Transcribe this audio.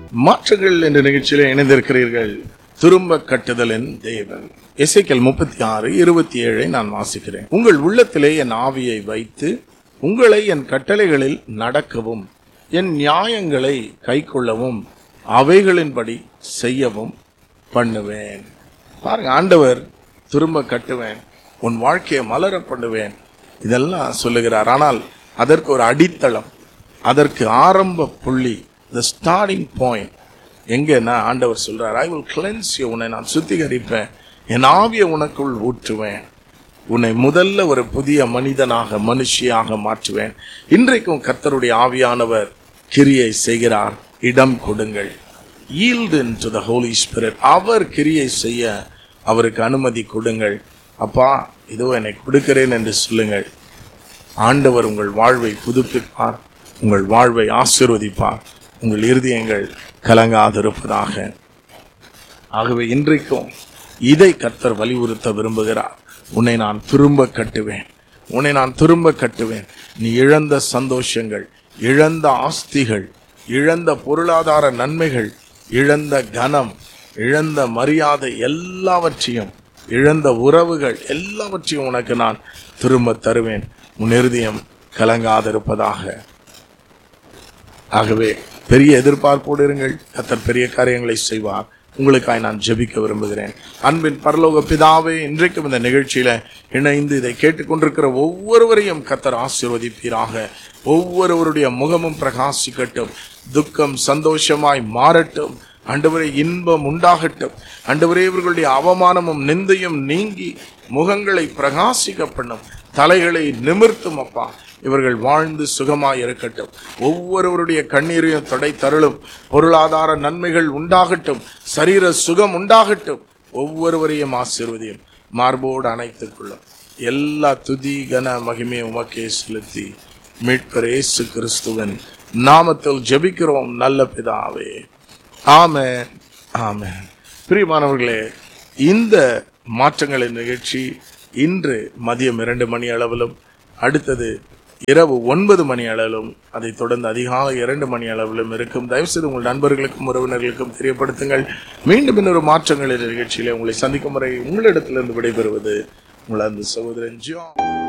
மாற்றங்கள் என்ற நிகழ்ச்சியில இணைந்திருக்கிறீர்கள் திரும்ப கட்டுதலின் தேவன் எசைக்கல் முப்பத்தி ஆறு இருபத்தி ஏழை நான் வாசிக்கிறேன் உங்கள் உள்ளத்திலே என் ஆவியை வைத்து உங்களை என் கட்டளைகளில் நடக்கவும் என் நியாயங்களை கைக்கொள்ளவும் அவைகளின்படி செய்யவும் பண்ணுவேன் பாருங்க ஆண்டவர் திரும்ப கட்டுவேன் உன் வாழ்க்கையை மலர பண்ணுவேன் இதெல்லாம் சொல்லுகிறார் ஆனால் அதற்கு ஒரு அடித்தளம் அதற்கு ஆரம்ப புள்ளி த ஸ்டார்டிங் பாயிண்ட் எங்கன்னா ஆண்டவர் சொல்றார் ஐ வில் கிளென்ஸ் யூ உன்னை நான் சுத்திகரிப்பேன் என் ஆவியை உனக்குள் ஊற்றுவேன் உன்னை முதல்ல ஒரு புதிய மனிதனாக மனுஷியாக மாற்றுவேன் இன்றைக்கும் கர்த்தருடைய ஆவியானவர் கிரியை செய்கிறார் இடம் கொடுங்கள் yield into the holy spirit அவர் கிரியை செய்ய அவருக்கு அனுமதி கொடுங்கள் அப்பா இதோ என்னை கொடுக்கிறேன் என்று சொல்லுங்கள் ஆண்டவர் உங்கள் வாழ்வை புதுப்பிப்பார் உங்கள் வாழ்வை ஆசீர்வதிப்பார் உங்கள் இருதயங்கள் கலங்காதிருப்பதாக ஆகவே இன்றைக்கும் இதை கர்த்தர் வலியுறுத்த விரும்புகிறார் உன்னை நான் திரும்ப கட்டுவேன் உன்னை நான் திரும்ப கட்டுவேன் நீ இழந்த சந்தோஷங்கள் இழந்த ஆஸ்திகள் இழந்த பொருளாதார நன்மைகள் இழந்த கனம் இழந்த மரியாதை எல்லாவற்றையும் இழந்த உறவுகள் எல்லாவற்றையும் உனக்கு நான் திரும்ப தருவேன் உன் இருதயம் கலங்காதிருப்பதாக ஆகவே பெரிய எதிர்பார்ப்போடு இருங்கள் கத்தர் பெரிய காரியங்களை செய்வார் உங்களுக்காய் நான் ஜெபிக்க விரும்புகிறேன் அன்பின் பரலோக பிதாவே இன்றைக்கும் இந்த நிகழ்ச்சியில இணைந்து இதை கேட்டுக்கொண்டிருக்கிற ஒவ்வொருவரையும் கத்தர் ஆசீர்வதிப்பீராக ஒவ்வொருவருடைய முகமும் பிரகாசிக்கட்டும் துக்கம் சந்தோஷமாய் மாறட்டும் ஆண்டவரே இன்பம் உண்டாகட்டும் ஆண்டவரே இவர்களுடைய அவமானமும் நிந்தையும் நீங்கி முகங்களை பிரகாசிக்க பண்ணும் தலைகளை நிமிர்த்தும் அப்பா இவர்கள் வாழ்ந்து சுகமாய் இருக்கட்டும் ஒவ்வொருவருடைய கண்ணீரையும் தொடை தருளும் பொருளாதார நன்மைகள் உண்டாகட்டும் சரீர சுகம் உண்டாகட்டும் ஒவ்வொருவரையும் ஆசீர்வதியும் மார்போடு அணைத்துக் கொள்ளும் எல்லா துதி கன மகிமை உமக்கே செலுத்தி மீட்பர் இயேசு கிறிஸ்துவன் நாமத்தில் ஜெபிக்கிறோம் நல்ல பிதாவே ஆமென் ஆமென் பிரியமானவர்களே இந்த மாற்றங்களின் நிகழ்ச்சி இன்று மதியம் இரண்டு மணி அளவிலும் அடுத்தது இரவு ஒன்பது மணி அளவிலும் அதைத் தொடர்ந்து அதிகாலை இரண்டு மணி அளவிலும் இருக்கும் தயவுசெய்து உங்கள் நண்பர்களுக்கும் உறவினர்களுக்கும் தெரியப்படுத்துங்கள் மீண்டும் இன்னொரு மாற்றங்களின் நிகழ்ச்சியிலே உங்களை சந்திக்கும் வரை உங்களிடத்திலிருந்து விடைபெறுவது உங்கள் அந்த சகோதரன் ஜியோ